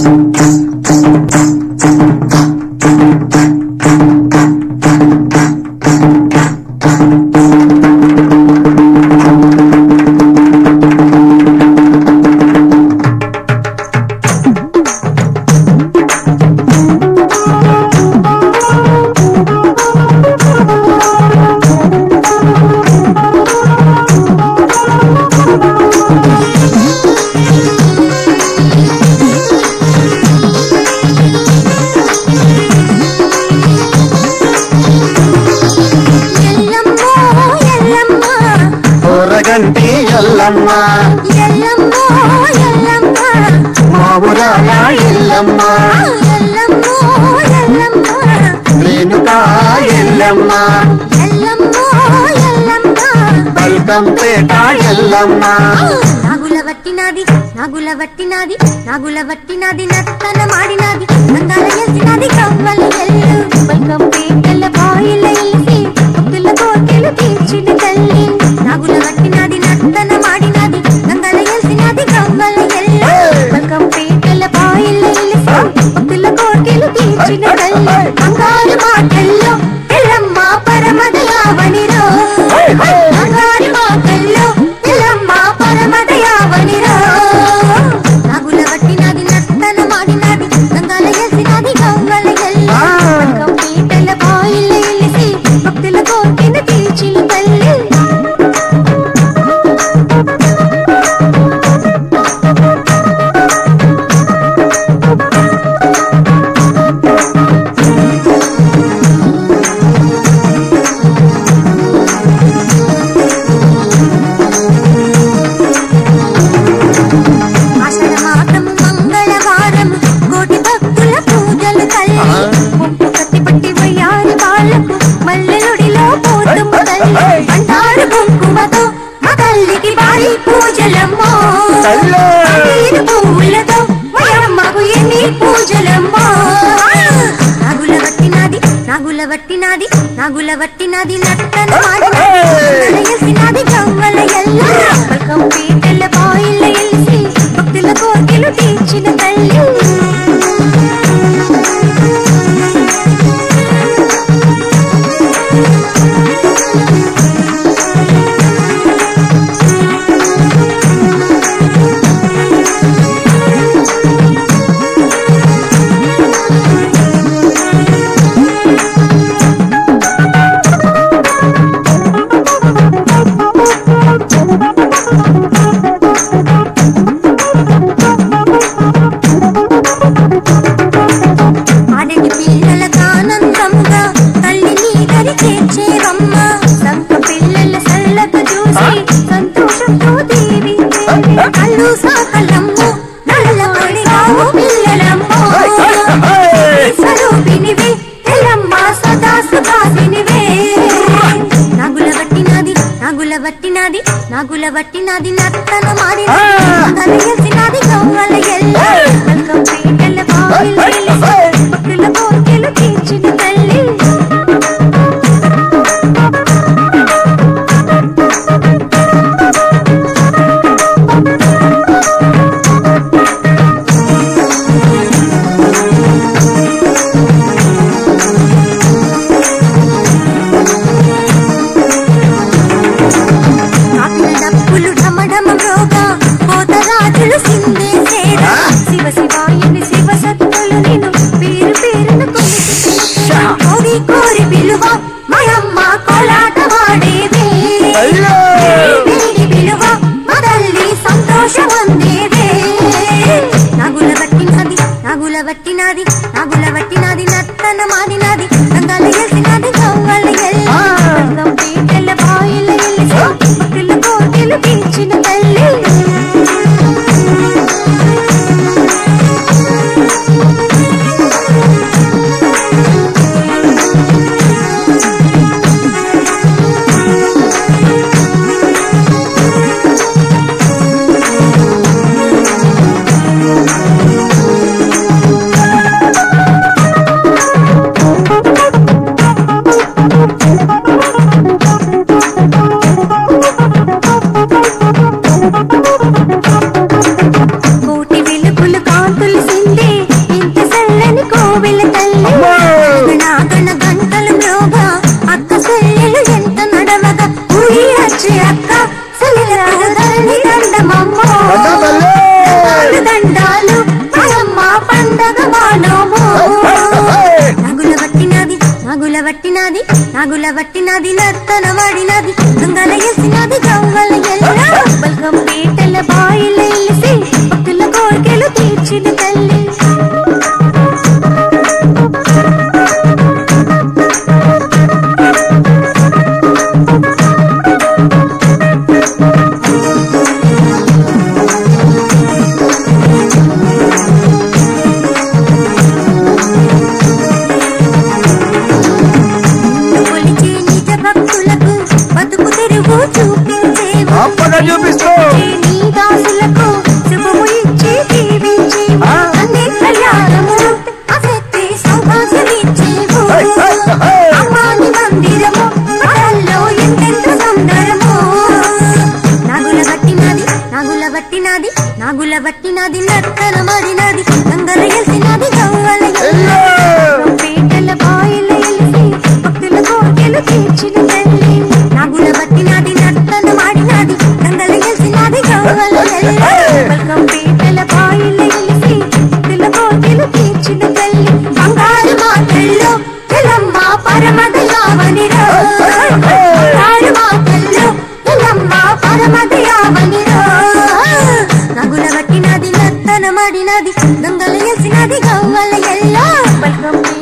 ఎల్లమ్మో ఎల్లమ్మ ఊరగంటి ఎల్లమ్మ ఎల్లమ్మో ఎల్లమ్మ మా ఊరాల ఎల్లమ్మ ఎల్లమ్మో ఎల్లమ్మ రేణుకా ఎల్లమ్మ ఎల్లమ్మో ఎల్లమ్మ బల్కం పేట ఎల్లమ్మ నాగుల వట్టినాది నాగుల వట్టినాది నాగుల వట్టినాది నత్తన మాడినాది నంగాల ఎల్సినాది కవ్వల ఎల్లు బల్కం పేటల బాయిల ఎల్సి భక్తుల కోటెలు తీర్చిన తల్లి నాగుల వట్టినాది నత్తన మాడినాది నంగాల ఎల్సినాది కవ్వల ఎల్లు బల్కం పేటల బాయిల ఎల్సి భక్తుల కోటెలు తీర్చిన తల్లి బంగారు మాటల్లో ఎల్లమ్మ పరమదయావనిరో బంగారు మాటల్లో ఎల్లమ్మ పరమదయావనిరో నాగుల వట్టినాది నత్తన మాడినాది గంగాల ఎల్సినాది గవ్వల ఎల్ల బల్కం పీటల బాయిల ఎలిసి భక్తుల కోరిన తీర్చిన తల్లి ఆషాఢ మాసము మంగళవారము కోటి భక్తుల పూజలు తల్లి ఒప్పు కత్తి పట్టి వయ్యారి వాళ్ళకు మల్లెలుడిలో పోతుము తల్లి అంటారు కుంకుమతో మా తల్లికి బాయి పూజలమ్మో తల్లో. నీరు పువ్వులతో వయమ్మకు ఎన్ని పూజలమ్మో నాగుల వట్టినాది నాగుల వట్టినాది నాగుల వట్టినాది నట్టన మాడినది గవ్వల ఎల్ల బల్కం పీటల బాయిల ఎల్సి భక్తుల కోరికలు తీర్చిన తల్లి ఆడటి పిల్లలకు ఆనందంగా తల్లిని దరి చేర్చేవమ్మ సంత పిల్లల సల్లకు చూసి సంతోషంతో దేవి కళ్ళు సాకలమ్ము నల్ల పడిగావు పిల్లలమ్మో స్వరూపినివే ఎల్లమ్మ సదా సుభాసినివే నాగుల వట్టినాది నాగుల వట్టినాది నాగుల వట్టినాది నత్తన మాడినాది కలిసినది గవ్వల ఎల్ల బల్కం పీటల బావిల వెలిసి భక్తుల కోరికలు తీర్చిన తల్లి కాకిన డప్పులు ఢమఢమ మ్రోగా కోతరాజులు సిందేసేరా శివ శివాయని శివ సత్తులు నేను పేరు పేరున కొలిచి కోరి కోరి పిలువ మయమ్మ కోలాట వాడేదే అయ్యో! వేడి పిలువ మదల్లి సంతోషం అందేదే నాగుల వట్టినది నాగుల వట్టినది నాగుల వట్టినది నత్తన మాదినది గంగాల ఎల్సినది గవ్వల ఎల్ల గంగం పీటల బాయిల ఎల్సి భక్తుల కోరికలు తీర్చిన తల్లి కోటి వెలుగులు కాంతులు సిందే వట్టినది నాగుల వట్టినది నర్తన వాడినది దొంగల ఎసినది గవ్వల ఎల్ల బల్గం పీటల బాయిల ఎలిసి భక్తుల కోరికలు తీర్చిన తల్లి కొలిచే నిజ భక్తులకు బతుకు తెరువు చూపించేవు అప్పగా చూపిస్తూ కొలిచే నీ దాసులకు శుభము ఇచ్చి దీవించేవు ఆ. అన్ని కళ్యాణము అసెత్తి సౌభాగ్యమిచ్చేవు హై, హై, హై. అమ్మాని మందిరము పటల్లో ఎంతెంత సుందరము నాగుల వట్టినది నాగుల వట్టినది నాగుల వట్టినది నర్తన మడినది గంగల ఎల్సినది గవ్వల ఎల్ల పీటల బాయిల ఎలిసి భక్తుల కోరికలు తీర్చిన తల్లి నాగుల వట్టినది నర్తన మాడినది గంగల ఎల్సినది గవ్వల ఎల్ల బల్గం పీటల బాయిల ఎలిసి భక్తుల కోరికలు తీర్చిన తల్లి బంగారు మాటల్లో ఎలమ్మ పరమదయావనిరో బంగారు మాటల్లో ఎలమ్మ పరమదయావనిరో నగుల వట్టినది నత్తన మడినది గంగల ఎసినది గవ్వల ఎల్ల బల్గం